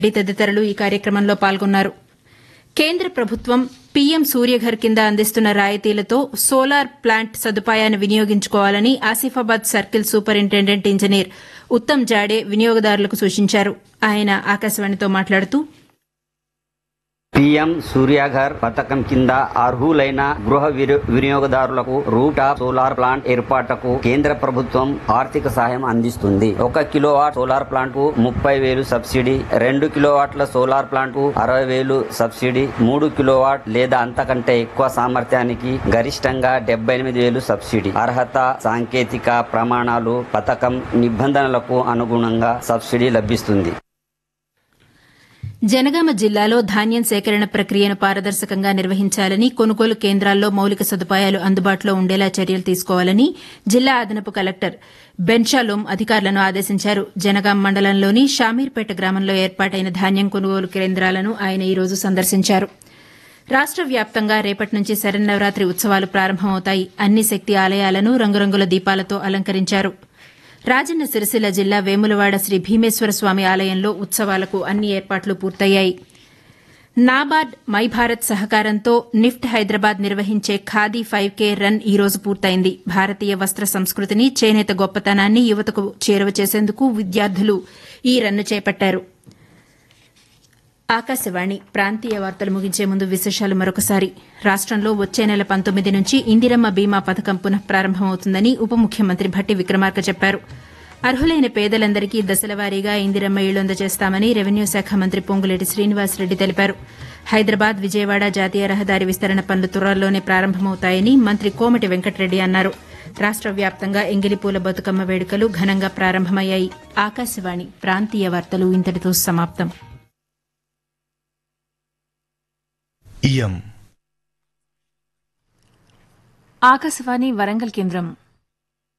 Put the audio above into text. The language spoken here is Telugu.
రెడ్డి తదితరులు ఈ కార్యక్రమంలో పాల్గొన్నారు కేంద్ర ప్రభుత్వం పీఎం సూర్యఘర్ కింద అందిస్తున్న రాయితీలతో సోలార్ ప్లాంట్ సదుపాయాన్ని వినియోగించుకోవాలని Asifabad circle superintendent engineer Uttam Jade వినియోగదారులకు సూచించారు ఆయన ఆకాశవాణితో మాట్లాడుతూ పీఎం సూర్యాఘర్ పథకం కింద అర్హులైన గృహ విని- వినియోగదారులకు రూటాప్ సోలార్ ప్లాంట్ ఏర్పాటుకు కేంద్ర ప్రభుత్వం ఆర్థిక సహాయం అందిస్తుంది ఒక కిలోవాట్ సోలార్ ప్లాంట్ కు ముప్పై వేలు సబ్సిడీ రెండు కిలోవాట్ల సోలార్ ప్లాంట్ కు అరవై వేలు సబ్సిడీ మూడు కిలోవాట్ లేదా అంతకంటే ఎక్కువ సామర్థ్యానికి గరిష్టంగా డెబ్బై ఎనిమిది వేలు సబ్సిడీ అర్హత సాంకేతిక ప్రమాణాలు పథకం నిబంధనలకు అనుగుణంగా సబ్సిడీ లభిస్తుంది జనగామ జిల్లాలో ధాన్యం సేకరణ ప్రక్రియను పారదర్శకంగా నిర్వహించాలని కొనుగోలు కేంద్రాల్లో మౌలిక సదుపాయాలు అందుబాటులో ఉండేలా చర్యలు తీసుకోవాలని జిల్లా అదనపు కలెక్టర్ బెన్షాలోం అధికారులను ఆదేశించారు జనగాం మండలంలోని షామీర్పేట గ్రామంలో ఏర్పాటైన ధాన్యం కొనుగోలు కేంద్రాలను ఆయన ఈ రోజు సందర్శించారు రాష్ట వ్యాప్తంగా రేపటి నుంచి శరన్నవరాత్రి ఉత్సవాలు ప్రారంభమవుతాయి అన్ని శక్తి ఆలయాలను రంగురంగుల దీపాలతో అలంకరించారు రాజన్న సిరిసిల్ల జిల్లా వేములవాడ శ్రీ భీమేశ్వర స్వామి ఆలయంలో ఉత్సవాలకు అన్ని ఏర్పాట్లు పూర్తయ్యాయి నాబార్డ్ మై భారత్ సహకారంతో నిఫ్ట్ హైదరాబాద్ నిర్వహించే ఖాదీ ఫైవ్ కే రన్ ఈ రోజు పూర్తయింది భారతీయ వస్త్ర సంస్కృతిని చేనేత గొప్పతనాన్ని యువతకు చేరువ చేసేందుకు విద్యార్థులు ఈ రన్ను చేపట్టారు ఆకాశవాణి ప్రాంతీయ వార్తలు ముగించే ముందు విశేషాలు మరొకసారి రాష్టంలో వచ్చే నెల పంతొమ్మిది నుంచి ఇందిరమ్మ బీమా పథకం పునః ప్రారంభమవుతుందని ఉప ముఖ్యమంత్రి భట్టి విక్రమార్క చెప్పారు అర్హులైన పేదలందరికీ దశలవారీగా ఇందిరమ్మ ఇళ్లు అందజేస్తామని రెవెన్యూ శాఖ మంత్రి పొంగులేటి శ్రీనివాసరెడ్డి తెలిపారు హైదరాబాద్ విజయవాడ జాతీయ రహదారి విస్తరణ పనులు త్వరలోనే ప్రారంభమవుతాయని మంత్రి కోమటి వెంకటరెడ్డి అన్నారు రాష్ట వ్యాప్తంగా ఎంగిలిపూల బతుకమ్మ వేడుకలు ఘనంగా ప్రారంభమయ్యాయి ఆకాశవాణి ప్రాంతీయ వార్తలు ఇంతటితో సమాప్తం ఇయం ఆకాశవాణి వరంగల్ కేంద్రం